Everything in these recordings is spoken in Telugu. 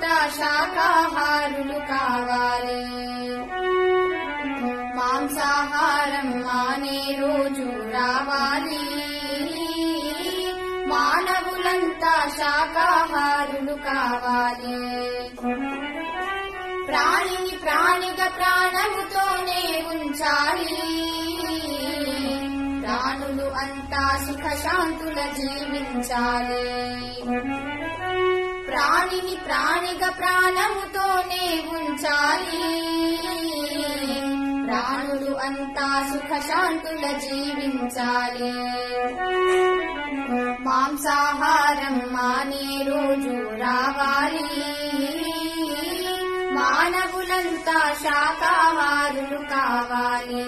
మానవులంతా శాకాహారులు కావాలి మాంసాహారం మానే రోజు రావాలి మానవులంతా శాకాహారులు కావాలి ప్రాణిని ప్రాణిగా ప్రాణముతోనే ఉంచాలి ప్రాణులు అంతా సుఖశాంతుల జీవించాలి ప్రాణిని ప్రాణిగా ప్రాణముతోనే ఉంచాలి ప్రాణులు అంతా సుఖశాంతుల జీవించాలి మాంసాహారం మానే రోజు రావాలి మానవులంతా శాకాహారులు కావాలి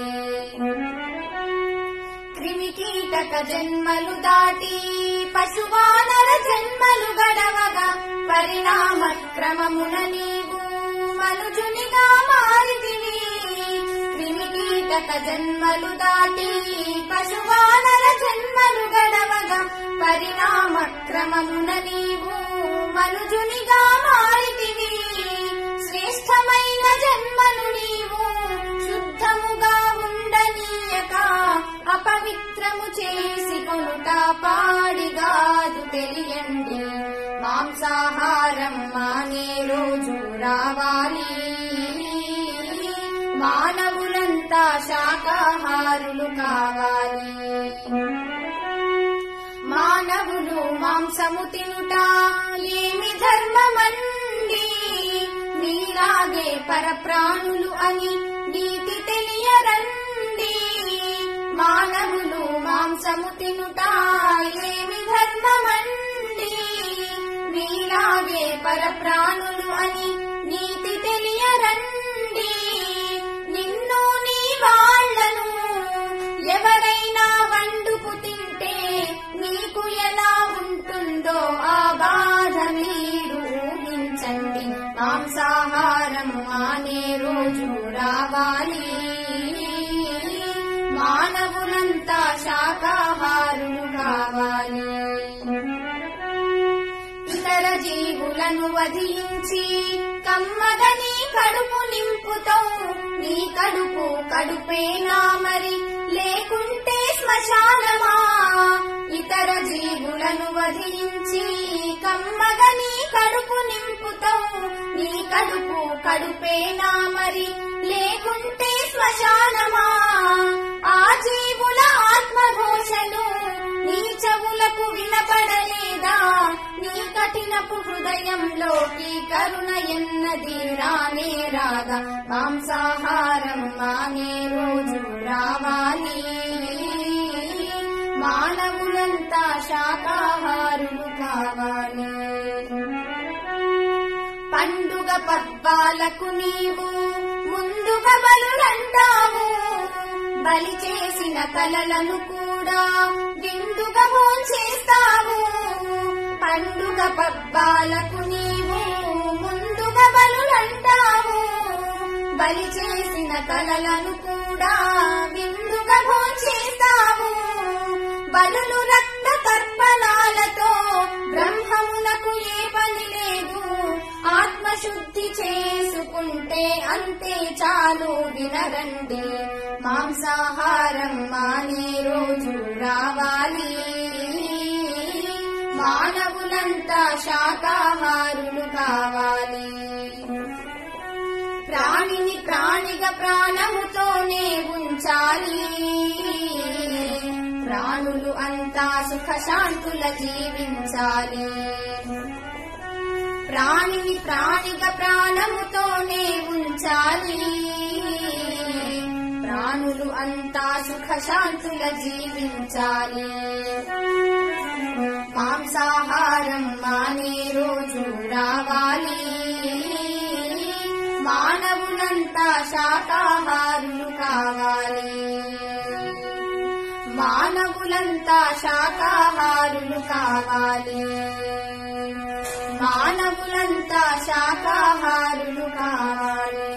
క్రిమి కీటక జన్మలు దాటి పశువానర జన్మలు గడవగా పరిణామ క్రమమున నీవు మనుజునిగా మారితివి క్రిమి కీటక జన్మలు దాటి పశువానర జన్మలు గడవగా పరిణామ క్రమమున నీవు మనుజునిగా మారితివి శ్రేష్టమైన జన్మను నీవు శుద్ధముగా ఉండనీయక అపవిత్రము చేసి కొనుట పాడిగాదు తెలియండి మాంసాహారం మానే రోజు రావాలి మానవులంతా శాకాహారులు కావాలి మానవులు మాంసము తినుట ఏమి ధర్మమండి మీలాగే పరప్రాణులు అని నీతి తెలియరండి మానవులు మాంసము తినుట ఏమి ధర్మమండి మీలాగే పరప్రాణులు అని నీతి తెలియరండి నిన్ను నీ వాళ్ళను ఎవరైనా వండుకు తింటే నీకు ఎలా ఉంటుందో ఆ బాధ మీరు ఊహించండి మాంసాహారం మానే రోజు రావాలి మానవులంతా శాకాహారులు కావాలి ఇతర జీవులను వధించి కమ్మగని కడుపు నింపుతావు నీ కడుపు కడుపేనా మరి లేకుంటే శ్మశానమా ఇతర జీవులను వధించి కమ్మగని కడుపు నింపుతావు నీ కడుపు కడుపేనా మరి లేకుంటే శ్మశానమా ఆ జీవుల ఆత్మఘోషలు నీ చెవులకు వినపడలేదా నీ కఠినపు హృదయంలోకి కరుణ ఎన్నది రానే రాగా మాంసాహారం మానే రోజు రావాలి మానవులంతా శాకాహారులు కావాలి పండుగ పబ్బాలకు నీవు ముందుగా బలులంటావు బలి చేసిన తలలను కూడా విందుగా భోంచేస్తావు పండుగ పబ్బాలకు నీవు ముందుగా బలులంటావు బలి చేసిన తలలను కూడా విందుగా భోంచేస్తావు బలులు రక్త తర్పణాలతో బ్రహ్మమునకు ఏ పని లేదు ఆత్మశుద్ధి చేసుకుంటే అంతే చాలు వినరండి మాంసాహారం మానే రోజు రావాలి మానవులంతా శాకాహారులు కావాలి ప్రాణిని ప్రాణిగా ప్రాణముతోనే ఉంచాలి ప్రాణులు అంతా సుఖశాంతుల జీవించాలి ప్రాణిని ప్రాణిగా ప్రాణముతోనే ఉంచాలి ప్రాణులు అంతా సుఖశాంతుల జీవించాలి మాంసాహారం మానే రోజు రావాలి మానవులంతా శాకాహారులు కావాలి మానవులంతా శాకాహారులు కావాలి మానవులంతా శాకాహారులు కావాలి